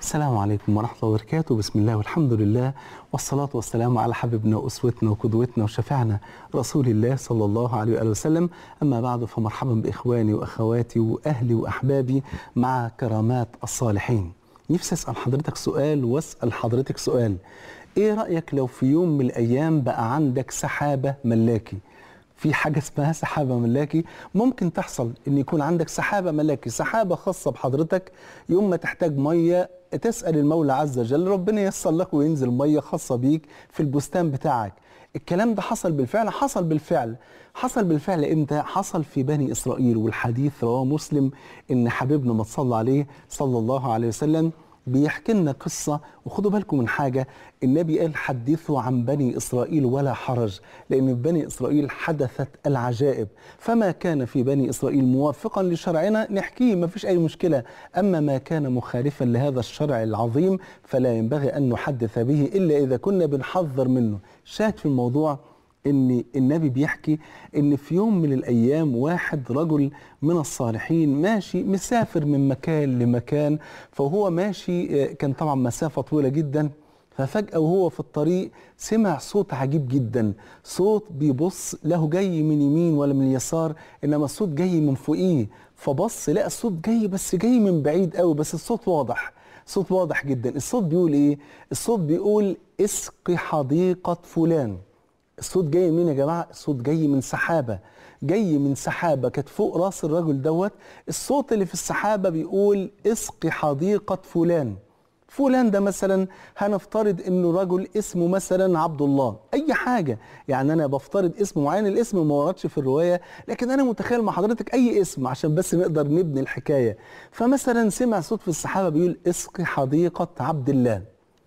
السلام عليكم ورحمة الله وبركاته بسم الله والحمد لله والصلاة والسلام على حبيبنا وأسوتنا وقدوتنا وشفيعنا رسول الله صلى الله عليه وآله وسلم أما بعد فمرحبا بإخواني وأخواتي وأهلي وأحبابي مع كرامات الصالحين نفسي أسأل حضرتك سؤال وأسأل حضرتك سؤال إيه رأيك لو في يوم من الأيام بقى عندك سحابة ملاكي في حاجة اسمها سحابة ملاكي ممكن تحصل ان يكون عندك سحابة ملاكي سحابة خاصة بحضرتك يوم ما تحتاج مية تسأل المولى عز وجل ربنا ييسر لك وينزل مية خاصة بيك في البستان بتاعك الكلام ده حصل بالفعل حصل بالفعل حصل بالفعل امتى حصل في بني اسرائيل والحديث رواه مسلم ان حبيبنا ما صلى عليه صلى الله عليه وسلم بيحكي لنا قصة وخدوا بالكم من حاجة النبي قال حدثوا عن بني إسرائيل ولا حرج لأن في بني إسرائيل حدثت العجائب فما كان في بني إسرائيل موافقا لشرعنا نحكيه ما فيش أي مشكلة أما ما كان مخالفا لهذا الشرع العظيم فلا ينبغي أن نحدث به إلا إذا كنا بنحذر منه شاهد في الموضوع ان النبي بيحكي ان في يوم من الايام واحد رجل من الصالحين ماشي مسافر من مكان لمكان فهو ماشي كان طبعا مسافه طويله جدا ففجاه وهو في الطريق سمع صوت عجيب جدا صوت بيبص له جاي من يمين ولا من يسار انما الصوت جاي من فوقيه فبص لقى الصوت جاي بس جاي من بعيد قوي بس الصوت واضح صوت واضح جدا الصوت بيقول ايه الصوت بيقول اسقي حديقه فلان الصوت جاي منين يا جماعه؟ الصوت جاي من سحابه، جاي من سحابه كانت فوق راس الرجل دوت، الصوت اللي في السحابه بيقول اسقي حديقه فلان. فلان ده مثلا هنفترض انه رجل اسمه مثلا عبد الله، اي حاجه، يعني انا بفترض اسم معين، الاسم ما وردش في الروايه، لكن انا متخيل مع حضرتك اي اسم عشان بس نقدر نبني الحكايه. فمثلا سمع صوت في السحابه بيقول اسقي حديقه عبد الله.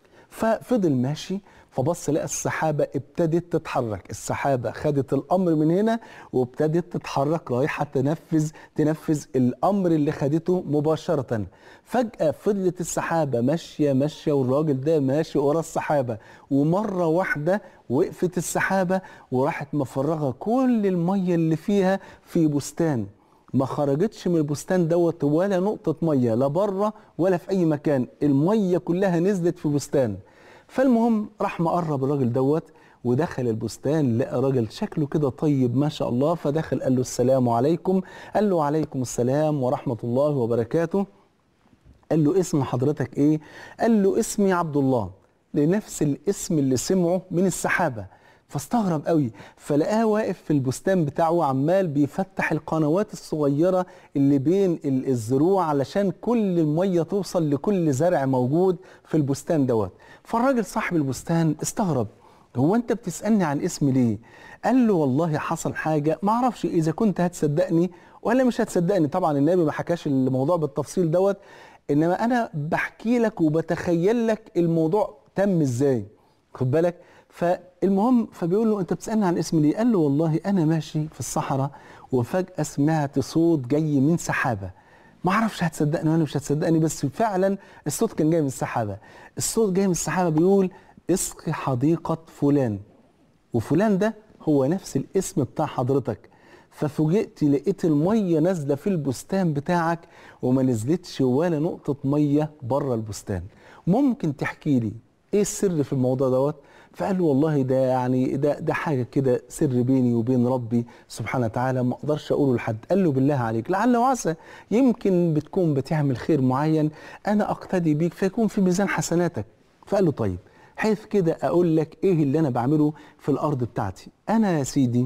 ففضل ماشي فبص لقى السحابة ابتدت تتحرك السحابة خدت الأمر من هنا وابتدت تتحرك رايحة تنفذ تنفذ الأمر اللي خدته مباشرة فجأة فضلت السحابة ماشية ماشية والراجل ده ماشي ورا السحابة ومرة واحدة وقفت السحابة وراحت مفرغة كل المية اللي فيها في بستان ما خرجتش من البستان دوت ولا نقطة مية لا بره ولا في أي مكان المية كلها نزلت في بستان فالمهم راح مقرب الراجل دوت ودخل البستان لقى راجل شكله كده طيب ما شاء الله فدخل قال له السلام عليكم قال له عليكم السلام ورحمة الله وبركاته قال له اسم حضرتك ايه قال له اسمي عبد الله لنفس الاسم اللي سمعه من السحابه فاستغرب قوي فلقاه واقف في البستان بتاعه عمال بيفتح القنوات الصغيرة اللي بين الزروع علشان كل المية توصل لكل زرع موجود في البستان دوت فالراجل صاحب البستان استغرب هو انت بتسألني عن اسمي ليه قال له والله حصل حاجة ما اعرفش اذا كنت هتصدقني ولا مش هتصدقني طبعا النبي ما حكاش الموضوع بالتفصيل دوت انما انا بحكي لك وبتخيل لك الموضوع تم ازاي خد بالك فالمهم فبيقول له انت بتسالني عن اسمي ليه؟ قال له والله انا ماشي في الصحراء وفجاه سمعت صوت جاي من سحابه ما اعرفش هتصدقني ولا مش هتصدقني بس فعلا الصوت كان جاي من السحابه الصوت جاي من السحابه بيقول اسقي حديقه فلان وفلان ده هو نفس الاسم بتاع حضرتك ففوجئت لقيت الميه نازله في البستان بتاعك وما نزلتش ولا نقطه ميه بره البستان ممكن تحكي لي ايه السر في الموضوع دوت فقال له والله ده يعني ده ده حاجه كده سر بيني وبين ربي سبحانه وتعالى ما اقدرش اقوله لحد قال له بالله عليك لعل وعسى يمكن بتكون بتعمل خير معين انا اقتدي بيك فيكون في ميزان حسناتك فقال له طيب حيث كده اقول لك ايه اللي انا بعمله في الارض بتاعتي انا يا سيدي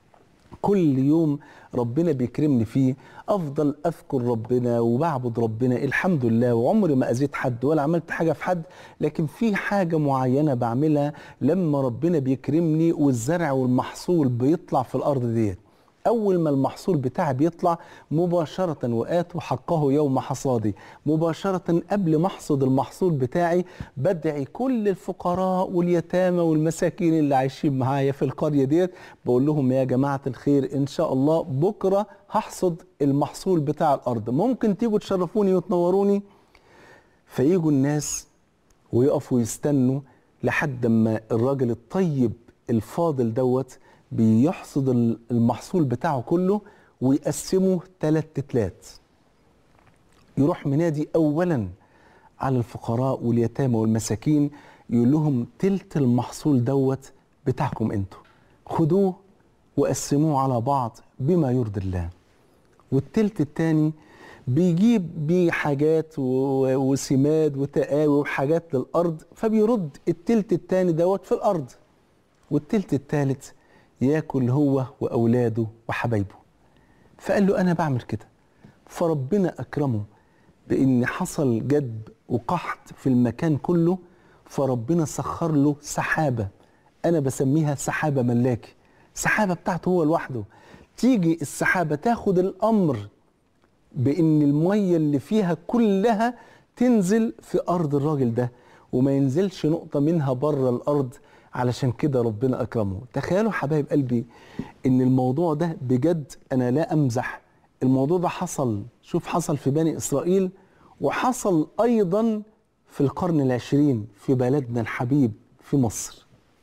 كل يوم ربنا بيكرمني فيه افضل اذكر ربنا وبعبد ربنا الحمد لله وعمري ما اذيت حد ولا عملت حاجه في حد لكن في حاجه معينه بعملها لما ربنا بيكرمني والزرع والمحصول بيطلع في الارض ديت اول ما المحصول بتاعي بيطلع مباشره واتوا حقه يوم حصادي مباشره قبل ما احصد المحصول بتاعي بدعي كل الفقراء واليتامى والمساكين اللي عايشين معايا في القريه ديت بقول لهم يا جماعه الخير ان شاء الله بكره هحصد المحصول بتاع الارض ممكن تيجوا تشرفوني وتنوروني فيجوا الناس ويقفوا يستنوا لحد ما الراجل الطيب الفاضل دوت بيحصد المحصول بتاعه كله ويقسمه ثلاث تتلات يروح منادي اولا على الفقراء واليتامى والمساكين يقول لهم تلت المحصول دوت بتاعكم انتوا خدوه وقسموه على بعض بما يرضي الله والتلت التاني بيجيب بيه حاجات و- وسماد وتقاوي وحاجات للأرض فبيرد التلت التاني دوت في الأرض والتلت التالت ياكل هو وأولاده وحبايبه فقال له أنا بعمل كده فربنا أكرمه بإن حصل جدب وقحط في المكان كله فربنا سخر له سحابة أنا بسميها سحابة ملاكي سحابة بتاعته هو لوحده تيجي السحابة تاخد الأمر بان الميه اللي فيها كلها تنزل في ارض الراجل ده وما ينزلش نقطه منها بره الارض علشان كده ربنا اكرمه تخيلوا حبايب قلبي ان الموضوع ده بجد انا لا امزح الموضوع ده حصل شوف حصل في بني اسرائيل وحصل ايضا في القرن العشرين في بلدنا الحبيب في مصر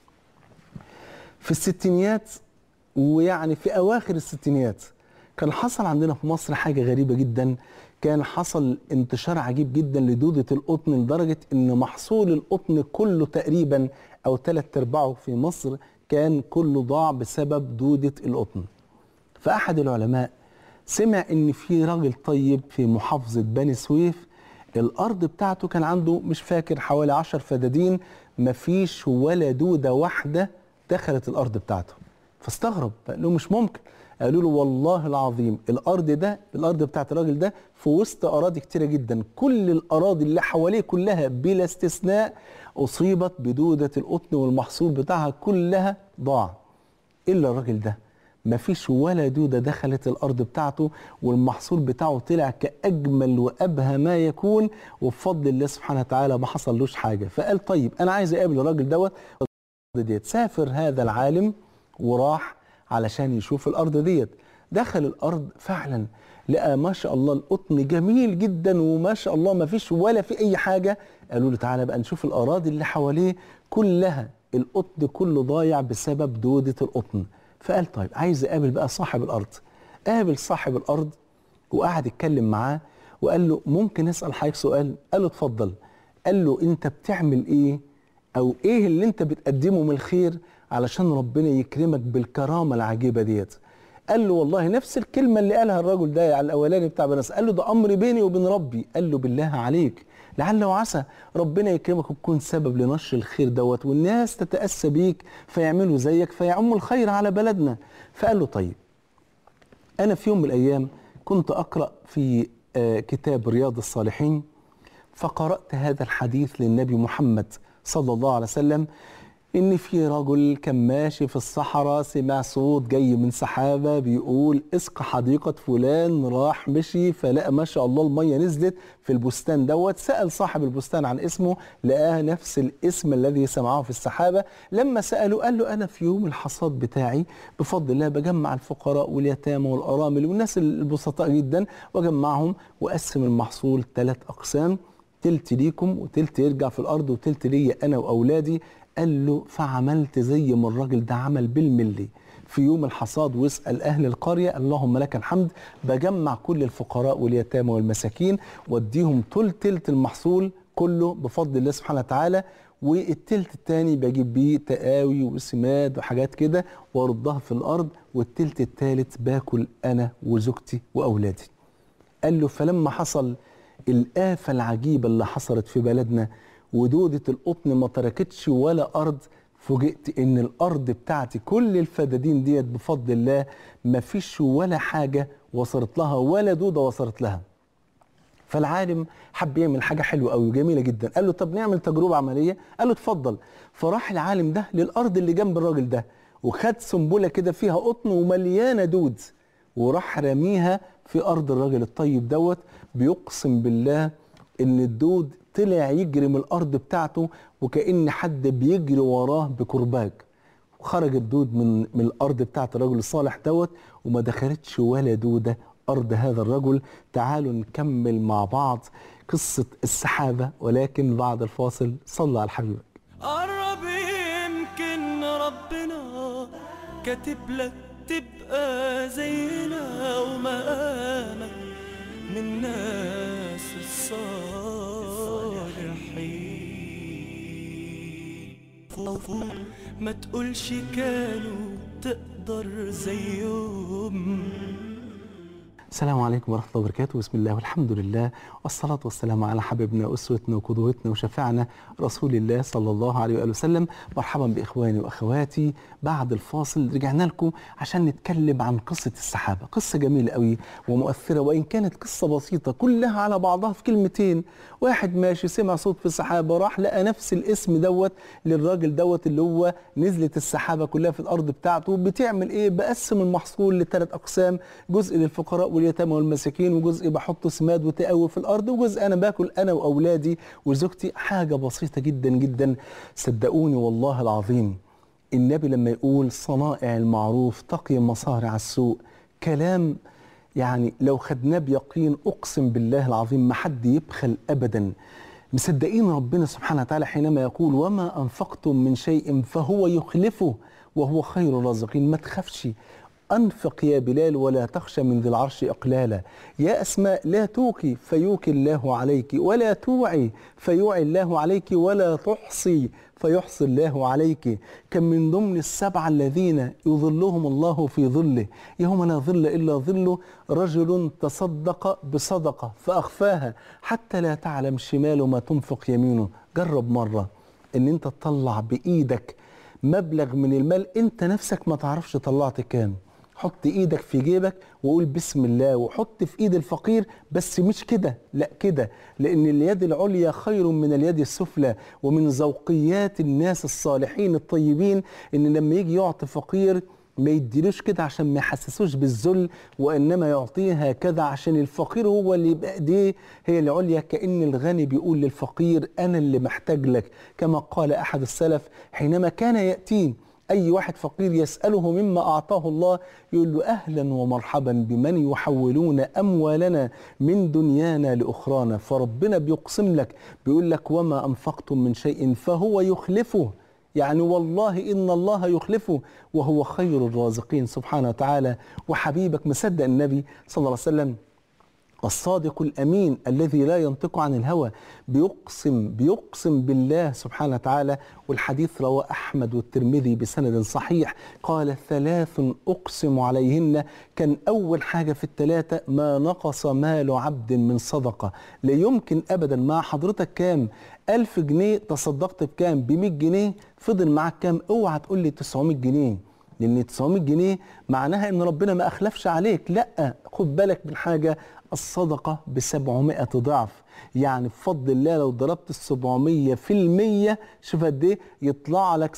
في الستينيات ويعني في اواخر الستينيات كان حصل عندنا في مصر حاجه غريبه جدا كان حصل انتشار عجيب جدا لدوده القطن لدرجه ان محصول القطن كله تقريبا او ثلاث ارباعه في مصر كان كله ضاع بسبب دوده القطن فاحد العلماء سمع ان في راجل طيب في محافظه بني سويف الارض بتاعته كان عنده مش فاكر حوالي عشر فدادين مفيش ولا دوده واحده دخلت الارض بتاعته فاستغرب قال له مش ممكن قالوا له والله العظيم الارض ده الارض بتاعت الراجل ده في وسط اراضي كتيره جدا كل الاراضي اللي حواليه كلها بلا استثناء اصيبت بدوده القطن والمحصول بتاعها كلها ضاع الا الراجل ده مفيش ولا دودة دخلت الأرض بتاعته والمحصول بتاعه طلع كأجمل وأبهى ما يكون وبفضل الله سبحانه وتعالى ما حصلوش حاجة فقال طيب أنا عايز أقابل الراجل دوت ديت سافر هذا العالم وراح علشان يشوف الارض ديت دخل الارض فعلا لقى ما شاء الله القطن جميل جدا وما شاء الله ما فيش ولا في اي حاجه قالوا له تعالى بقى نشوف الاراضي اللي حواليه كلها القطن كله ضايع بسبب دوده القطن فقال طيب عايز اقابل بقى صاحب الارض قابل صاحب الارض وقعد يتكلم معاه وقال له ممكن اسال حضرتك سؤال قال له اتفضل قال له انت بتعمل ايه او ايه اللي انت بتقدمه من الخير علشان ربنا يكرمك بالكرامه العجيبه ديت قال له والله نفس الكلمه اللي قالها الرجل ده على الاولاني بتاع بنس قال له ده امر بيني وبين ربي قال له بالله عليك لعل وعسى ربنا يكرمك وتكون سبب لنشر الخير دوت والناس تتاسى بيك فيعملوا زيك فيعموا الخير على بلدنا فقال له طيب انا في يوم من الايام كنت اقرا في آه، كتاب رياض الصالحين فقرات هذا الحديث للنبي محمد صلى الله عليه وسلم ان في رجل كان ماشي في الصحراء سمع صوت جاي من سحابه بيقول اسق حديقه فلان راح مشي فلقى ما شاء الله الميه نزلت في البستان دوت سال صاحب البستان عن اسمه لقاه نفس الاسم الذي سمعه في السحابه لما ساله قال له انا في يوم الحصاد بتاعي بفضل الله بجمع الفقراء واليتامى والارامل والناس البسطاء جدا واجمعهم واقسم المحصول ثلاث اقسام تلت ليكم وتلت يرجع في الارض وتلت ليا انا واولادي قال له فعملت زي ما الراجل ده عمل بالملي في يوم الحصاد واسال اهل القريه اللهم لك الحمد بجمع كل الفقراء واليتامى والمساكين واديهم تل تلت المحصول كله بفضل الله سبحانه وتعالى والتلت التاني بجيب بيه تقاوي وسماد وحاجات كده واردها في الارض والتلت التالت باكل انا وزوجتي واولادي قال له فلما حصل الآفة العجيبة اللي حصلت في بلدنا ودودة القطن ما تركتش ولا أرض فوجئت إن الأرض بتاعتي كل الفدادين ديت بفضل الله ما فيش ولا حاجة وصلت لها ولا دودة وصلت لها فالعالم حب يعمل حاجة حلوة أوي وجميلة جدا قال له طب نعمل تجربة عملية قال له اتفضل فراح العالم ده للأرض اللي جنب الراجل ده وخد سنبلة كده فيها قطن ومليانة دود وراح رميها في أرض الراجل الطيب دوت بيقسم بالله إن الدود طلع يجري من الأرض بتاعته وكأن حد بيجري وراه بكرباج وخرج الدود من من الارض بتاعت الرجل الصالح دوت وما دخلتش ولا دوده ارض هذا الرجل تعالوا نكمل مع بعض قصه السحابه ولكن بعد الفاصل صلى على حبيبك قرب يمكن ربنا كاتب لك تبقى زينا ومقامك من الناس الصالحين فوق ما تقولش كانوا تقدر زيهم السلام عليكم ورحمة الله وبركاته بسم الله والحمد لله والصلاة والسلام على حبيبنا أسوتنا وقدوتنا وشفيعنا رسول الله صلى الله عليه وآله وسلم مرحبا بإخواني وأخواتي بعد الفاصل رجعنا لكم عشان نتكلم عن قصة السحابة قصة جميلة قوي ومؤثرة وإن كانت قصة بسيطة كلها على بعضها في كلمتين واحد ماشي سمع صوت في السحابة راح لقى نفس الاسم دوت للراجل دوت اللي هو نزلت السحابة كلها في الأرض بتاعته بتعمل إيه بقسم المحصول لثلاث أقسام جزء للفقراء واليتامى والمساكين وجزء بحطه سماد وتقوي في الارض وجزء انا باكل انا واولادي وزوجتي حاجه بسيطه جدا جدا صدقوني والله العظيم النبي لما يقول صنائع المعروف تقي مصارع السوء كلام يعني لو خدناه بيقين اقسم بالله العظيم ما حد يبخل ابدا مصدقين ربنا سبحانه وتعالى حينما يقول وما انفقتم من شيء فهو يخلفه وهو خير الرازقين ما تخافش أنفق يا بلال ولا تخشى من ذي العرش إقلالا يا أسماء لا توقي فيوكي الله عليك ولا توعي فيوعي الله عليك ولا تحصي فيحصي الله عليك كم من ضمن السبعة الذين يظلهم الله في ظله يوم لا ظل إلا ظله رجل تصدق بصدقة فأخفاها حتى لا تعلم شماله ما تنفق يمينه جرب مرة ان انت تطلع بإيدك مبلغ من المال انت نفسك ما تعرفش طلعت كام حط ايدك في جيبك وقول بسم الله وحط في ايد الفقير بس مش كده لا كده لان اليد العليا خير من اليد السفلى ومن ذوقيات الناس الصالحين الطيبين ان لما يجي يعطي فقير ما يديلوش كده عشان ما يحسسوش بالذل وانما يعطيه هكذا عشان الفقير هو اللي يبقى ايديه هي العليا كان الغني بيقول للفقير انا اللي محتاج لك كما قال احد السلف حينما كان ياتيه اي واحد فقير يساله مما اعطاه الله يقول له اهلا ومرحبا بمن يحولون اموالنا من دنيانا لاخرانا فربنا بيقسم لك بيقول لك وما انفقتم من شيء فهو يخلفه يعني والله ان الله يخلفه وهو خير الرازقين سبحانه وتعالى وحبيبك مصدق النبي صلى الله عليه وسلم الصادق الامين الذي لا ينطق عن الهوى بيقسم بيقسم بالله سبحانه وتعالى والحديث رواه احمد والترمذي بسند صحيح قال ثلاث اقسم عليهن كان اول حاجه في الثلاثه ما نقص مال عبد من صدقه لا يمكن ابدا مع حضرتك كام ألف جنيه تصدقت بكام ب 100 جنيه فضل معاك كام اوعى تقول لي 900 جنيه لان 900 جنيه معناها ان ربنا ما اخلفش عليك لا خد بالك من حاجه الصدقه ب 700 ضعف يعني بفضل الله لو ضربت ال 700 في المية شوف قد ايه يطلع لك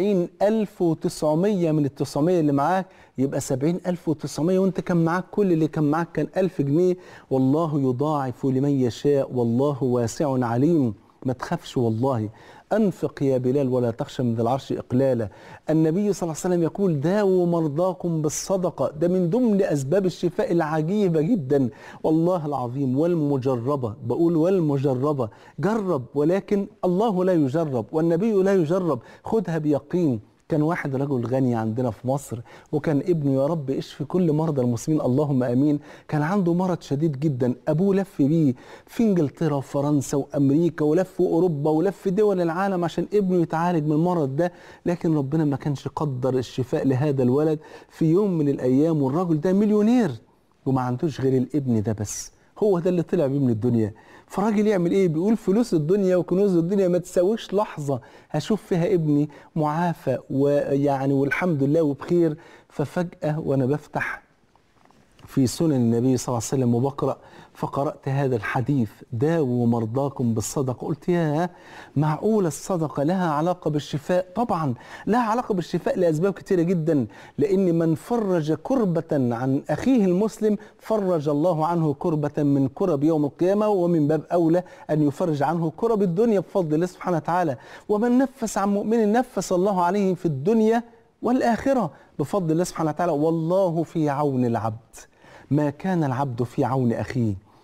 70900 من ال 900 اللي معاك يبقى 70900 وانت كان معاك كل اللي كان معاك كان 1000 جنيه والله يضاعف لمن يشاء والله واسع عليم ما تخافش والله أنفق يا بلال ولا تخشى من ذي العرش إقلالا النبي صلى الله عليه وسلم يقول داووا مرضاكم بالصدقة ده من ضمن أسباب الشفاء العجيبة جدا والله العظيم والمجربة بقول والمجربة جرب ولكن الله لا يجرب والنبي لا يجرب خدها بيقين كان واحد رجل غني عندنا في مصر وكان ابنه يا رب اشفي كل مرضى المسلمين اللهم امين كان عنده مرض شديد جدا ابوه لف بيه في انجلترا وفرنسا وامريكا ولف اوروبا ولف دول العالم عشان ابنه يتعالج من المرض ده لكن ربنا ما كانش قدر الشفاء لهذا الولد في يوم من الايام والراجل ده مليونير وما عندوش غير الابن ده بس هو ده اللي طلع بيه من الدنيا فراجل يعمل ايه بيقول فلوس الدنيا وكنوز الدنيا ما تساويش لحظة هشوف فيها ابني معافى ويعني والحمد لله وبخير ففجأة وانا بفتح في سنن النبي صلى الله عليه وسلم وبقرأ فقرأت هذا الحديث داووا مرضاكم بالصدقة قلت يا معقول الصدقة لها علاقة بالشفاء طبعا لها علاقة بالشفاء لأسباب كثيرة جدا لأن من فرج كربة عن أخيه المسلم فرج الله عنه كربة من كرب يوم القيامة ومن باب أولى أن يفرج عنه كرب الدنيا بفضل الله سبحانه وتعالى ومن نفس عن مؤمن نفس الله عليه في الدنيا والآخرة بفضل الله سبحانه وتعالى والله في عون العبد ما كان العبد في عون أخيه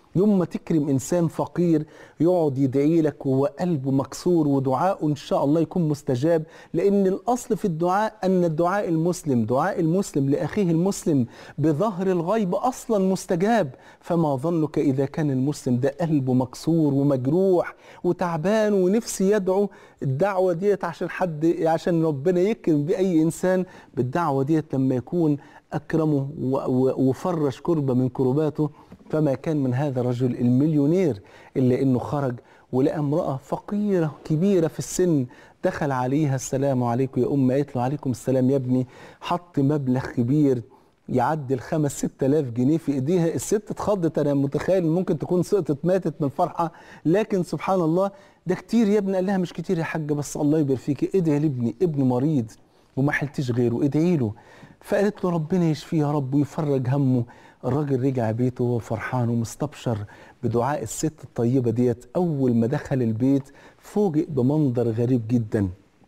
يوم ما تكرم انسان فقير يقعد يدعي لك وهو قلبه مكسور ودعاءه ان شاء الله يكون مستجاب لان الاصل في الدعاء ان الدعاء المسلم دعاء المسلم لاخيه المسلم بظهر الغيب اصلا مستجاب فما ظنك اذا كان المسلم ده قلبه مكسور ومجروح وتعبان ونفسي يدعو الدعوه ديت عشان حد عشان ربنا يكرم باي انسان بالدعوه ديت لما يكون اكرمه و- و- وفرش كربه من كرباته فما كان من هذا الرجل المليونير إلا أنه خرج ولقى امرأة فقيرة كبيرة في السن دخل عليها السلام عليكم يا أم قالت له عليكم السلام يا ابني حط مبلغ كبير يعدي الخمس ست آلاف جنيه في ايديها الست اتخضت انا متخيل ممكن تكون سقطت ماتت من الفرحه لكن سبحان الله ده كتير يا ابني قال لها مش كتير يا حاجه بس الله يبارك فيكي ادعي لابني ابني مريض وما حلتش غيره ادعي له فقالت له ربنا يشفيه يا رب ويفرج همه الراجل رجع بيته وهو فرحان ومستبشر بدعاء الست الطيبة ديت أول ما دخل البيت فوجئ بمنظر غريب جدا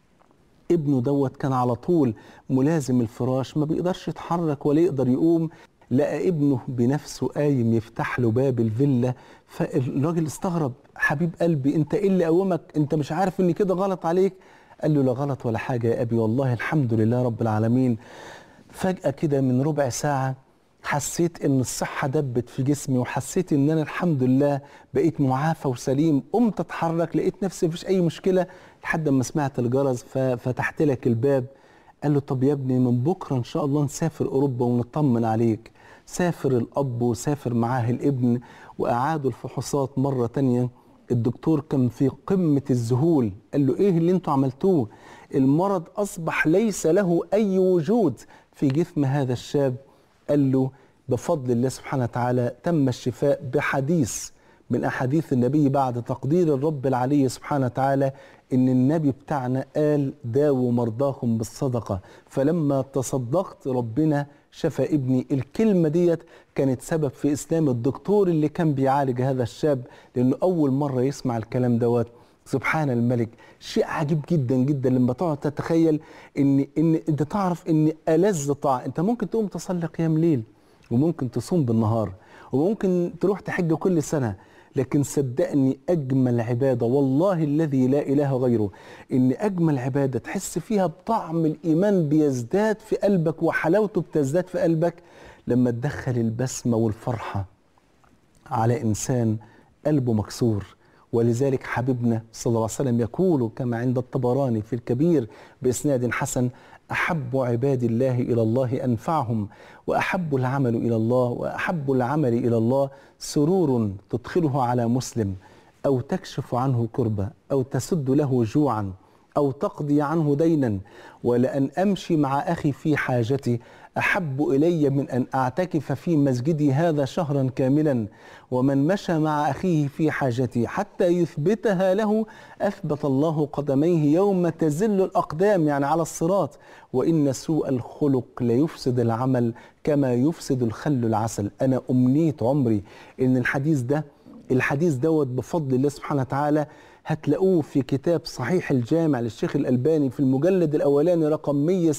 ابنه دوت كان على طول ملازم الفراش ما بيقدرش يتحرك ولا يقدر يقوم لقى ابنه بنفسه قايم يفتح له باب الفيلا فالراجل استغرب حبيب قلبي انت ايه اللي قومك انت مش عارف ان كده غلط عليك قال له لا غلط ولا حاجه يا ابي والله الحمد لله رب العالمين فجاه كده من ربع ساعه حسيت ان الصحه دبت في جسمي وحسيت ان انا الحمد لله بقيت معافى وسليم قمت اتحرك لقيت نفسي مفيش اي مشكله لحد ما سمعت الجرس ففتحت لك الباب قال له طب يا ابني من بكره ان شاء الله نسافر اوروبا ونطمن عليك سافر الاب وسافر معاه الابن واعادوا الفحوصات مره تانية الدكتور كان في قمه الذهول قال له ايه اللي انتوا عملتوه المرض اصبح ليس له اي وجود في جسم هذا الشاب قال له بفضل الله سبحانه وتعالى تم الشفاء بحديث من احاديث النبي بعد تقدير الرب العلي سبحانه وتعالى ان النبي بتاعنا قال داووا مرضاكم بالصدقه فلما تصدقت ربنا شفى ابني الكلمه ديت كانت سبب في اسلام الدكتور اللي كان بيعالج هذا الشاب لانه اول مره يسمع الكلام دوت سبحان الملك شيء عجيب جدا جدا لما تقعد تتخيل ان ان انت تعرف ان الذ طاعه انت ممكن تقوم تصلي قيام ليل وممكن تصوم بالنهار وممكن تروح تحج كل سنه لكن صدقني اجمل عباده والله الذي لا اله غيره ان اجمل عباده تحس فيها بطعم الايمان بيزداد في قلبك وحلاوته بتزداد في قلبك لما تدخل البسمه والفرحه على انسان قلبه مكسور ولذلك حبيبنا صلى الله عليه وسلم يقول كما عند الطبراني في الكبير باسناد حسن احب عباد الله الى الله انفعهم واحب العمل الى الله واحب العمل الى الله سرور تدخله على مسلم او تكشف عنه كربه او تسد له جوعا او تقضي عنه دينا ولان امشي مع اخي في حاجتي احب الي من ان اعتكف في مسجدي هذا شهرا كاملا ومن مشى مع اخيه في حاجتي حتى يثبتها له اثبت الله قدميه يوم تزل الاقدام يعني على الصراط وان سوء الخلق ليفسد العمل كما يفسد الخل العسل انا امنيه عمري ان الحديث ده الحديث دوت بفضل الله سبحانه وتعالى هتلاقوه في كتاب صحيح الجامع للشيخ الألباني في المجلد الأولاني رقم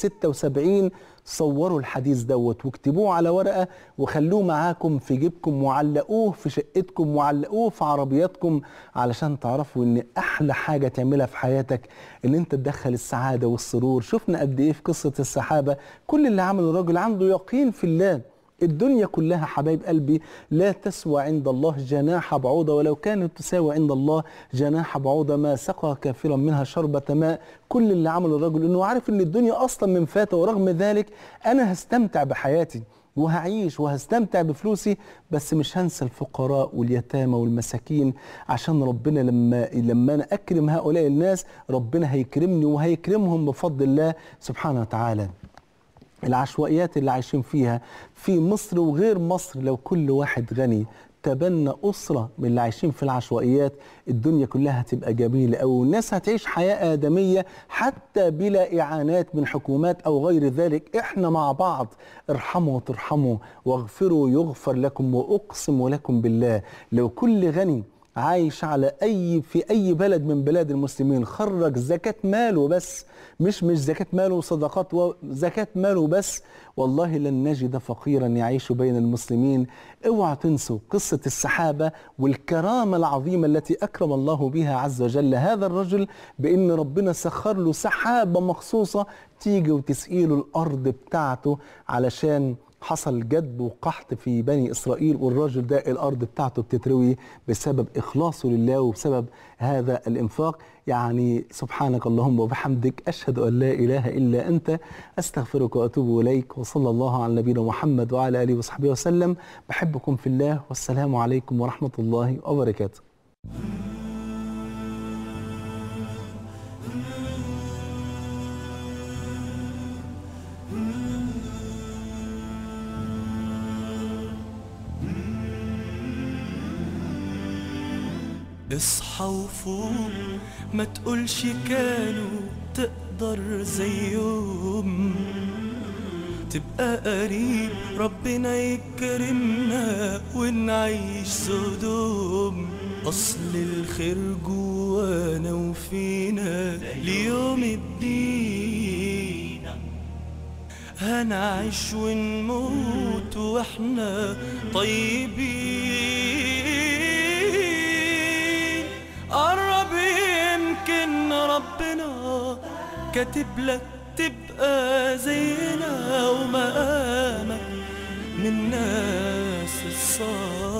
176 صوروا الحديث دوت واكتبوه على ورقة وخلوه معاكم في جيبكم وعلقوه في شقتكم وعلقوه في عربياتكم علشان تعرفوا ان احلى حاجة تعملها في حياتك ان انت تدخل السعادة والسرور شفنا قد ايه في قصة السحابة كل اللي عمله الراجل عنده يقين في الله الدنيا كلها حبايب قلبي لا تسوى عند الله جناح بعوضة ولو كانت تساوي عند الله جناح بعوضة ما سقى كافرا منها شربة ماء كل اللي عمله الرجل انه عارف ان الدنيا اصلا من فاتة ورغم ذلك انا هستمتع بحياتي وهعيش وهستمتع بفلوسي بس مش هنسى الفقراء واليتامى والمساكين عشان ربنا لما لما انا اكرم هؤلاء الناس ربنا هيكرمني وهيكرمهم بفضل الله سبحانه وتعالى العشوائيات اللي عايشين فيها في مصر وغير مصر لو كل واحد غني تبنى أسرة من اللي عايشين في العشوائيات الدنيا كلها هتبقى جميلة أو الناس هتعيش حياة آدمية حتى بلا إعانات من حكومات أو غير ذلك إحنا مع بعض ارحموا وترحموا واغفروا يغفر لكم وأقسم لكم بالله لو كل غني عايش على اي في اي بلد من بلاد المسلمين خرج زكاة ماله بس مش مش زكاة ماله وصدقات وزكاة ماله بس والله لن نجد فقيرا يعيش بين المسلمين اوعى تنسوا قصة السحابة والكرامة العظيمة التي أكرم الله بها عز وجل هذا الرجل بأن ربنا سخر له سحابة مخصوصة تيجي وتسقيله الأرض بتاعته علشان حصل جدب وقحط في بني إسرائيل والراجل ده الأرض بتاعته بتتروي بسبب إخلاصه لله وبسبب هذا الإنفاق يعني سبحانك اللهم وبحمدك أشهد أن لا إله إلا أنت أستغفرك وأتوب إليك وصلى الله على نبينا محمد وعلى آله وصحبه وسلم بحبكم في الله والسلام عليكم ورحمة الله وبركاته اصحى وفوق ما تقولش كانوا تقدر زيهم تبقى قريب ربنا يكرمنا ونعيش سدوم أصل الخير جوانا وفينا ليوم الدين هنعيش ونموت واحنا طيبين قرب يمكن ربنا كاتب لك تبقى زينا ومقامك من الناس الصالحين